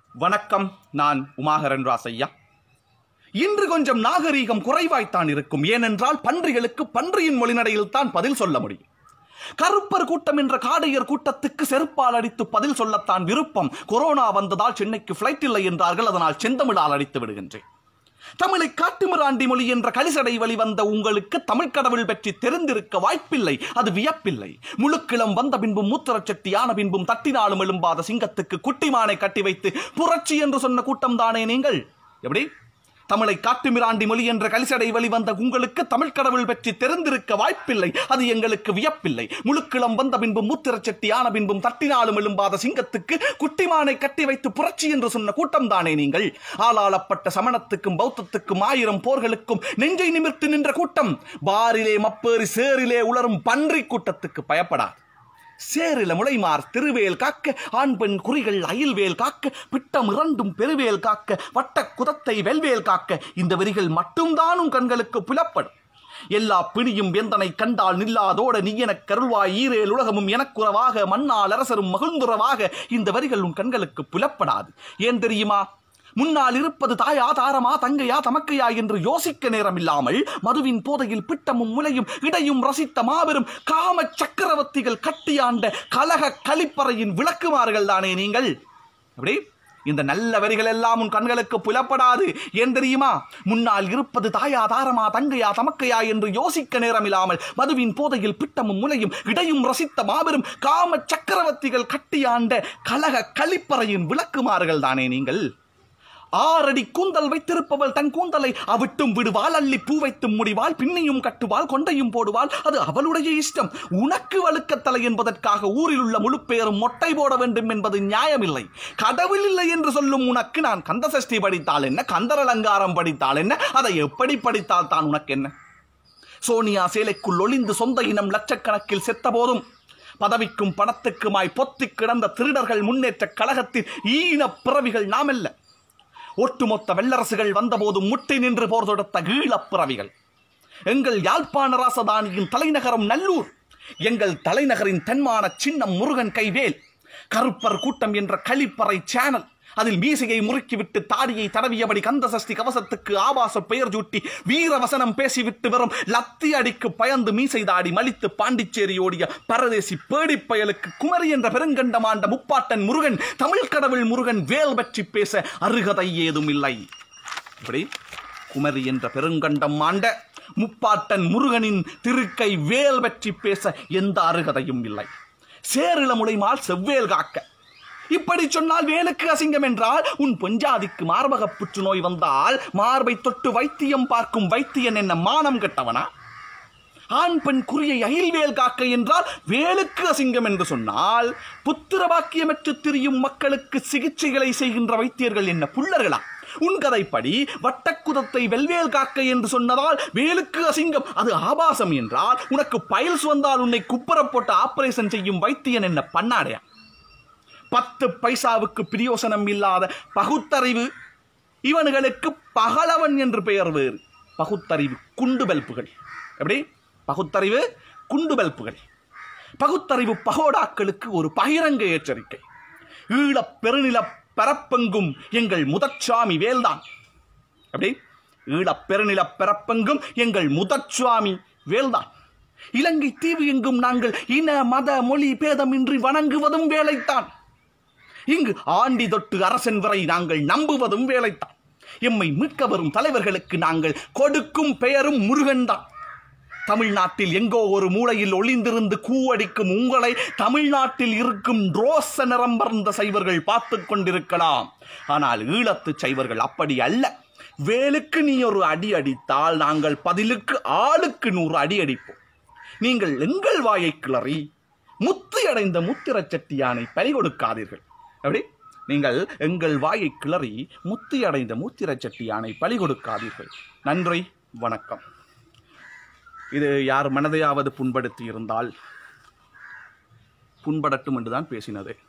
வணக்கம் நான் உமாகரன் ராசையா இன்று கொஞ்சம் நாகரீகம் குறைவாய்த்தான் இருக்கும் ஏனென்றால் பன்றிகளுக்கு பன்றியின் மொழிநடையில் தான் பதில் சொல்ல முடியும் கருப்பர் கூட்டம் என்ற காடையர் கூட்டத்துக்கு செருப்பால் அடித்து பதில் சொல்லத்தான் விருப்பம் கொரோனா வந்ததால் சென்னைக்கு ஃபிளைட் இல்லை என்றார்கள் அதனால் செந்தமிழால் அடித்து விடுகின்றேன் தமிழை காட்டுமிராண்டி மொழி என்ற கலிசடை வழிவந்த உங்களுக்கு தமிழ் கடவுள் பற்றி தெரிந்திருக்க வாய்ப்பில்லை அது வியப்பில்லை முழுக்கிளம் வந்த பின்பும் மூத்திரச்சட்டி ஆன பின்பும் தட்டினாலும் எழும்பாத சிங்கத்துக்கு குட்டிமானை கட்டி வைத்து புரட்சி என்று சொன்ன கூட்டம் தானே நீங்கள் எப்படி தமிழை காட்டுமிராண்டி மொழி என்ற கலிசடை வழிவந்த உங்களுக்கு தமிழ் கடவுள் பற்றி தெரிந்திருக்க வாய்ப்பில்லை அது எங்களுக்கு வியப்பில்லை முழுக்கிளம் வந்த பின்பும் மூத்திரச்சட்டி ஆன பின்பும் தட்டினாலும் எழும்பாத சிங்கத்துக்கு குட்டிமானை கட்டி வைத்து புரட்சி என்று சொன்ன கூட்டம் தானே நீங்கள் ஆளாளப்பட்ட சமணத்துக்கும் பௌத்தத்துக்கும் ஆயிரம் போர்களுக்கும் நெஞ்சை நிமிர்த்து நின்ற கூட்டம் பாரிலே மப்பேறி சேரிலே உலரும் பன்றி கூட்டத்துக்கு பயப்படாது சேரில முளைமார் திருவேல் காக்க ஆண் பெண் குறிகள் அயில்வேல் காக்க பிட்டம் இரண்டும் பெருவேல் காக்க வட்ட குதத்தை வெல்வேல் காக்க இந்த வரிகள் மட்டும்தான் உன் கண்களுக்கு புலப்படும் எல்லா பிணியும் எந்தனை கண்டால் நில்லாதோட நீ எனக் கருள்வாய் ஈரேல் உலகமும் எனக்குறவாக மண்ணால் அரசரும் மகிழ்ந்துறவாக இந்த வரிகள் உன் கண்களுக்கு புலப்படாது ஏன் தெரியுமா முன்னால் இருப்பது தாயா தாரமா தங்கையா தமக்கையா என்று யோசிக்க நேரமில்லாமல் மதுவின் போதையில் பிட்டமும் முலையும் இடையும் ரசித்த மாபெரும் காம சக்கரவர்த்திகள் கட்டியாண்ட கலக கலிப்பறையின் விளக்குமார்கள் தானே நீங்கள் அப்படி இந்த நல்ல வரிகள் எல்லாம் உன் கண்களுக்கு புலப்படாது ஏன் தெரியுமா முன்னால் இருப்பது தாயா தாரமா தங்கையா தமக்கையா என்று யோசிக்க நேரமில்லாமல் மதுவின் போதையில் பிட்டமும் முலையும் இடையும் ரசித்த மாபெரும் காம சக்கரவர்த்திகள் கட்டியாண்ட கலக கலிப்பறையின் விளக்குமார்கள் தானே நீங்கள் ஆறடி கூந்தல் வைத்திருப்பவள் தன் கூந்தலை அவிட்டும் விடுவாள் அள்ளி பூ வைத்தும் முடிவாள் பின்னையும் கட்டுவாள் கொண்டையும் போடுவாள் அது அவளுடைய இஷ்டம் உனக்கு வழுக்கத்தலை என்பதற்காக ஊரில் உள்ள முழு பேரும் மொட்டை போட வேண்டும் என்பது நியாயமில்லை கடவுள் இல்லை என்று சொல்லும் உனக்கு நான் கந்தசஷ்டி படித்தால் என்ன கந்தர் அலங்காரம் படித்தால் என்ன அதை எப்படி படித்தால் தான் உனக்கு என்ன சோனியா சேலைக்குள் ஒளிந்து சொந்த இனம் லட்சக்கணக்கில் செத்த போதும் பதவிக்கும் பணத்துக்குமாய் பொத்திக் கிடந்த திருடர்கள் முன்னேற்ற கழகத்தின் ஈன பிறவிகள் நாமல்ல ஒட்டுமொத்த வெள்ளரசுகள் வந்தபோது முட்டி நின்று போர் தொடுத்த ஈழப் பிறவிகள் எங்கள் யாழ்ப்பாண ராசதானியின் தலைநகரம் நல்லூர் எங்கள் தலைநகரின் தென்மான சின்னம் முருகன் கைவேல் கருப்பர் கூட்டம் என்ற கழிப்பறை சேனல் அதில் மீசையை முறுக்கிவிட்டு தாடியை தடவியபடி கந்தசஷ்டி கவசத்துக்கு ஆபாச பெயர் சூட்டி வீரவசனம் பேசிவிட்டு வரும் லத்தி அடிக்கு பயந்து மீசை தாடி மலித்து பாண்டிச்சேரி ஓடிய பரதேசி பேடிப்பயலுக்கு குமரி என்ற பெருங்கண்டமாண்ட முப்பாட்டன் முருகன் தமிழ் கடவுள் முருகன் வேல் பற்றி பேச அருகதை ஏதும் இல்லை இப்படி குமரி என்ற பெருங்கண்டம் ஆண்ட முப்பாட்டன் முருகனின் திருக்கை வேல் பற்றி பேச எந்த அருகதையும் இல்லை சேரிளமுலைமால் செவ்வேல் காக்க இப்படி சொன்னால் வேலுக்கு அசிங்கம் என்றால் உன் பொஞ்சாதிக்கு மார்பக புற்றுநோய் வந்தால் மார்பை தொட்டு வைத்தியம் பார்க்கும் வைத்தியன் என்ன மானம் கெட்டவனா ஆண் பெண் குறியை அயில்வேல் காக்க என்றால் வேலுக்கு அசிங்கம் என்று சொன்னால் புத்திர பாக்கியமற்று திரியும் மக்களுக்கு சிகிச்சைகளை செய்கின்ற வைத்தியர்கள் என்ன புல்லர்களா உன் கதைப்படி வட்டக்குதத்தை வெல்வேல் காக்க என்று சொன்னதால் வேலுக்கு அசிங்கம் அது ஆபாசம் என்றால் உனக்கு பயில்ஸ் வந்தால் உன்னை குப்பர போட்டு ஆபரேஷன் செய்யும் வைத்தியன் என்ன பண்ணாடையா பத்து பைசாவுக்கு பிரியோசனம் இல்லாத பகுத்தறிவு இவனுங்களுக்கு பகலவன் என்று பெயர் வேறு பகுத்தறிவு குண்டு பல்புகள் எப்படி பகுத்தறிவு குண்டு பல்புகள் பகுத்தறிவு பகோடாக்களுக்கு ஒரு பகிரங்க எச்சரிக்கை ஈழப் பெருநில பரப்பெங்கும் எங்கள் முதற்சாமி வேல்தான் எப்படி ஈழப் பெருநில பரப்பெங்கும் எங்கள் முதற்சுவாமி வேல்தான் இலங்கை தீவு எங்கும் நாங்கள் இன மத மொழி பேதமின்றி வணங்குவதும் வேலைத்தான் இங்கு ஆண்டி தொட்டு அரசன் வரை நாங்கள் நம்புவதும் வேலைத்தான் எம்மை மீட்க வரும் தலைவர்களுக்கு நாங்கள் கொடுக்கும் பெயரும் முருகன்தான் தமிழ்நாட்டில் எங்கோ ஒரு மூலையில் ஒளிந்திருந்து கூவடிக்கும் உங்களை தமிழ்நாட்டில் இருக்கும் ரோச நிறம்பர்ந்த சைவர்கள் பார்த்து கொண்டிருக்கலாம் ஆனால் ஈழத்து சைவர்கள் அப்படி அல்ல வேலுக்கு நீ ஒரு அடி அடித்தால் நாங்கள் பதிலுக்கு ஆளுக்கு நூறு அடி அடிப்போம் நீங்கள் எங்கள் வாயை கிளறி முத்தி அடைந்த முத்திரச் செட்டியானை பலி கொடுக்காதீர்கள் எப்படி நீங்கள் எங்கள் வாயை கிளறி முத்தி அடைந்த மூத்திரச் செட்டியானை பலி கொடுக்காதீர்கள் நன்றி வணக்கம் இது யார் மனதையாவது புண்படுத்தி இருந்தால் புண்படட்டும் என்றுதான் பேசினது